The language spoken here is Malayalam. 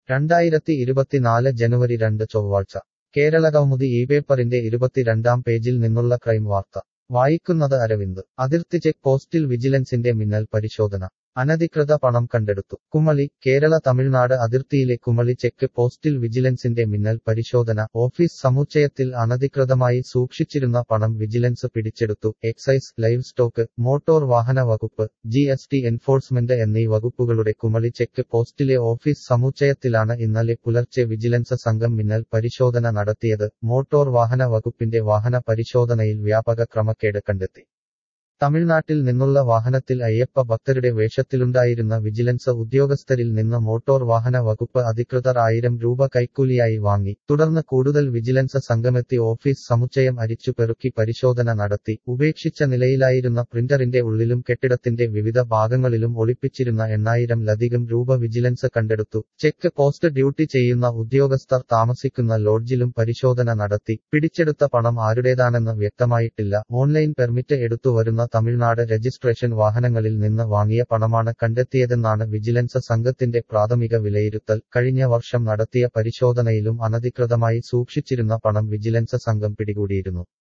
രണ്ടായിരത്തി ഇരുപത്തിനാല് ജനുവരി രണ്ട് ചൊവ്വാഴ്ച കേരളകൗമുദി ഈ പേപ്പറിന്റെ ഇരുപത്തിരണ്ടാം പേജിൽ നിന്നുള്ള ക്രൈം വാർത്ത വായിക്കുന്നത് അരവിന്ദ് അതിർത്തി ചെക്ക് പോസ്റ്റിൽ വിജിലൻസിന്റെ മിന്നൽ പരിശോധന അനധികൃത പണം കണ്ടെടുത്തു കുമളി കേരള തമിഴ്നാട് അതിർത്തിയിലെ കുമളി ചെക്ക് പോസ്റ്റിൽ വിജിലൻസിന്റെ മിന്നൽ പരിശോധന ഓഫീസ് സമുച്ചയത്തിൽ അനധികൃതമായി സൂക്ഷിച്ചിരുന്ന പണം വിജിലൻസ് പിടിച്ചെടുത്തു എക്സൈസ് ലൈവ് സ്റ്റോക്ക് മോട്ടോർ വാഹന വകുപ്പ് ജി എസ് ടി എൻഫോഴ്സ്മെന്റ് എന്നീ വകുപ്പുകളുടെ കുമളി ചെക്ക് പോസ്റ്റിലെ ഓഫീസ് സമുച്ചയത്തിലാണ് ഇന്നലെ പുലർച്ചെ വിജിലൻസ് സംഘം മിന്നൽ പരിശോധന നടത്തിയത് മോട്ടോർ വാഹന വകുപ്പിന്റെ വാഹന പരിശോധനയിൽ വ്യാപക ക്രമക്കേട് കണ്ടെത്തി തമിഴ്നാട്ടിൽ നിന്നുള്ള വാഹനത്തിൽ അയ്യപ്പ ഭക്തരുടെ വേഷത്തിലുണ്ടായിരുന്ന വിജിലൻസ് ഉദ്യോഗസ്ഥരിൽ നിന്ന് മോട്ടോർ വാഹന വകുപ്പ് അധികൃതർ ആയിരം രൂപ കൈക്കൂലിയായി വാങ്ങി തുടർന്ന് കൂടുതൽ വിജിലൻസ് സംഘമെത്തി ഓഫീസ് സമുച്ചയം അരിച്ചു പെറുക്കി പരിശോധന നടത്തി ഉപേക്ഷിച്ച നിലയിലായിരുന്ന പ്രിന്ററിന്റെ ഉള്ളിലും കെട്ടിടത്തിന്റെ വിവിധ ഭാഗങ്ങളിലും ഒളിപ്പിച്ചിരുന്ന എണ്ണായിരം ലധികം രൂപ വിജിലൻസ് കണ്ടെടുത്തു ചെക്ക് പോസ്റ്റ് ഡ്യൂട്ടി ചെയ്യുന്ന ഉദ്യോഗസ്ഥർ താമസിക്കുന്ന ലോഡ്ജിലും പരിശോധന നടത്തി പിടിച്ചെടുത്ത പണം ആരുടേതാണെന്ന് വ്യക്തമായിട്ടില്ല ഓൺലൈൻ പെർമിറ്റ് എടുത്തുവരുന്ന തമിഴ്നാട് രജിസ്ട്രേഷൻ വാഹനങ്ങളിൽ നിന്ന് വാങ്ങിയ പണമാണ് കണ്ടെത്തിയതെന്നാണ് വിജിലൻസ് സംഘത്തിന്റെ പ്രാഥമിക വിലയിരുത്തൽ കഴിഞ്ഞ വർഷം നടത്തിയ പരിശോധനയിലും അനധികൃതമായി സൂക്ഷിച്ചിരുന്ന പണം വിജിലൻസ് സംഘം പിടികൂടിയിരുന്നു